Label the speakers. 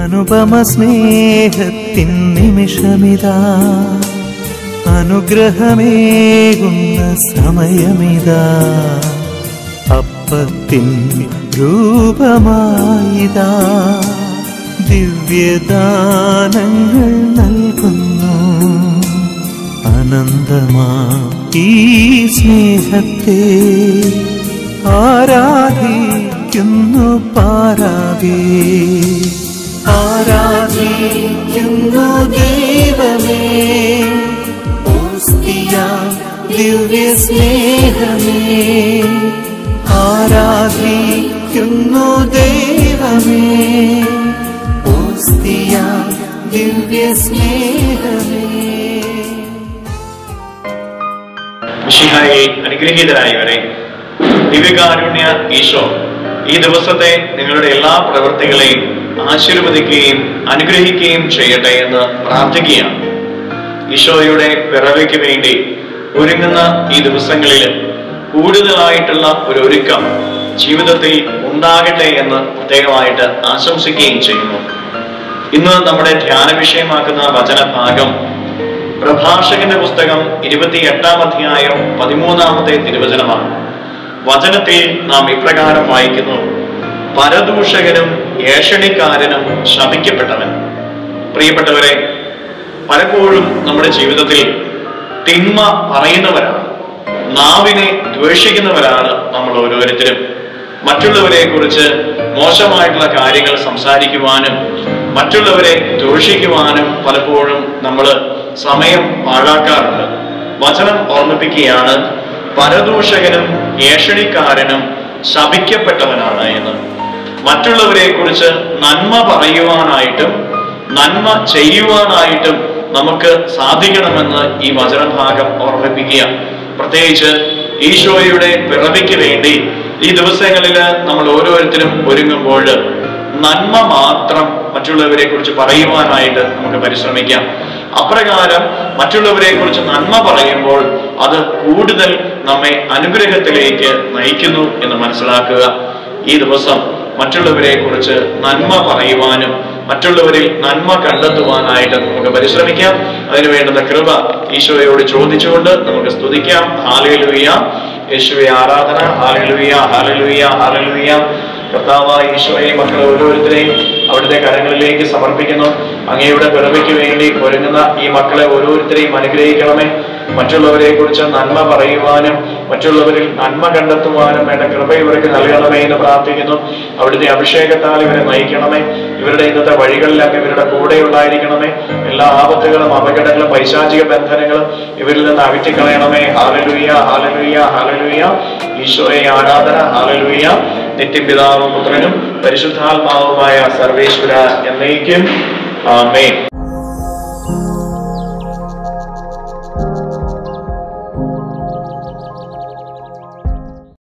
Speaker 1: അനുപമ സ്നേഹത്തിൻ നിമിഷമിതാ അനുഗ്രഹമേകുന്ന സമയമിതാ അപ്പത്തിൻ രൂപമായിതാ ദിവ്യദാനങ്ങൾ നൽകുന്നു അനന്തമാ ഈ സ്നേഹത്തെ ആരാധിക്കുന്നു പാരാവേ ആരാധിക്കുന്നു ദൈവമേ ഓസ്തിയ ദിവ്യ സ്നേഹമേ ആരാധിക്കുന്നു ദൈവമേ ഓസ്തിയ ദിവ്യ സ്നേഹമേ
Speaker 2: മിശിഹായെ അനുഗ്രഹീതരായവരെ ദിവ്യകാരുണ്യ ഈശോ ഈ ദിവസത്തെ നിങ്ങളുടെ എല്ലാ പ്രവൃത്തികളെയും ആശീർവദിക്കുകയും അനുഗ്രഹിക്കുകയും ചെയ്യട്ടെ എന്ന് പ്രാർത്ഥിക്കുകയാണ് ഈശോയുടെ പിറവിക്ക് വേണ്ടി ഒരുങ്ങുന്ന ഈ ദിവസങ്ങളിൽ കൂടുതലായിട്ടുള്ള ഒരു ഒരുക്കം ജീവിതത്തിൽ ഉണ്ടാകട്ടെ എന്ന് പ്രത്യേകമായിട്ട് ആശംസിക്കുകയും ചെയ്യുന്നു ഇന്ന് നമ്മുടെ ധ്യാന വിഷയമാക്കുന്ന വചനഭാഗം പ്രഭാഷകന്റെ പുസ്തകം ഇരുപത്തി എട്ടാം അധ്യായം പതിമൂന്നാമത്തെ തിരുവചനമാണ് വചനത്തിൽ നാം ഇപ്രകാരം വായിക്കുന്നു പരദൂഷകനും ഏഷണിക്കാരനും ശപിക്കപ്പെട്ടവൻ പ്രിയപ്പെട്ടവരെ പലപ്പോഴും നമ്മുടെ ജീവിതത്തിൽ തിന്മ പറയുന്നവരാണ് നാവിനെ ദ്വേഷിക്കുന്നവരാണ് നമ്മൾ ഓരോരുത്തരും മറ്റുള്ളവരെ കുറിച്ച് മോശമായിട്ടുള്ള കാര്യങ്ങൾ സംസാരിക്കുവാനും മറ്റുള്ളവരെ ദൂഷിക്കുവാനും പലപ്പോഴും നമ്മൾ സമയം പാഴാക്കാറുണ്ട് വചനം ഓർമ്മിപ്പിക്കുകയാണ് പരദൂഷകനും ഏഷണിക്കാരനും ശപിക്കപ്പെട്ടവനാണ് എന്ന് മറ്റുള്ളവരെ കുറിച്ച് നന്മ പറയുവാനായിട്ടും നന്മ ചെയ്യുവാനായിട്ടും നമുക്ക് സാധിക്കണമെന്ന് ഈ വചനഭാഗം ഓർമ്മിപ്പിക്കുക പ്രത്യേകിച്ച് ഈശോയുടെ പിറവിക്ക് വേണ്ടി ഈ ദിവസങ്ങളിൽ നമ്മൾ ഓരോരുത്തരും ഒരുങ്ങുമ്പോൾ നന്മ മാത്രം മറ്റുള്ളവരെ കുറിച്ച് പറയുവാനായിട്ട് നമുക്ക് പരിശ്രമിക്കാം അപ്രകാരം മറ്റുള്ളവരെ കുറിച്ച് നന്മ പറയുമ്പോൾ അത് കൂടുതൽ നമ്മെ അനുഗ്രഹത്തിലേക്ക് നയിക്കുന്നു എന്ന് മനസ്സിലാക്കുക ഈ ദിവസം മറ്റുള്ളവരെ കുറിച്ച് നന്മ പറയുവാനും മറ്റുള്ളവരിൽ നന്മ കണ്ടെത്തുവാനായിട്ട് നമുക്ക് പരിശ്രമിക്കാം അതിനു വേണ്ടുന്ന കൃപ ഈശോയോട് ചോദിച്ചുകൊണ്ട് നമുക്ക് സ്തുതിക്കാം ഹാലലുയ്യ യേശുവെ ആരാധന ഹാലലുയ്യ ഹാലലുയ്യ ഹാലലുയ്യ കർത്താവായ ഈശോയെ മക്കളെ ഓരോരുത്തരെയും അവിടുത്തെ കരങ്ങളിലേക്ക് സമർപ്പിക്കുന്നു അങ്ങയുടെ പിറവിക്ക് വേണ്ടി ഒരുങ്ങുന്ന ഈ മക്കളെ ഓരോരുത്തരെയും അനുഗ്രഹിക്കണമേ മറ്റുള്ളവരെ കുറിച്ച് നന്മ പറയുവാനും മറ്റുള്ളവരിൽ നന്മ കണ്ടെത്തുവാനും വേണ്ട കൃപ ഇവർക്ക് നൽകണമേ എന്ന് പ്രാർത്ഥിക്കുന്നു അവിടുത്തെ അഭിഷേകത്താൽ ഇവരെ നയിക്കണമേ ഇവരുടെ ഇന്നത്തെ വഴികളിലൊക്കെ ഇവരുടെ കൂടെ ഉണ്ടായിരിക്കണമേ എല്ലാ ആപത്തുകളും അപകടങ്ങളും പൈശാചിക ബന്ധനങ്ങളും ഇവരിൽ നിന്ന് അകറ്റിക്കളയണമേ ഹാലലുയ്യ ഹാലലുയ്യ ഹാലലുയ്യ ഈശോയെ ആരാധന ഹാലലുയ്യ നിത്യപിതാവും പുത്രനും പരിശുദ്ധാത്മാവുമായ സർവേശ്വര എന്നേക്കും ആമേൻ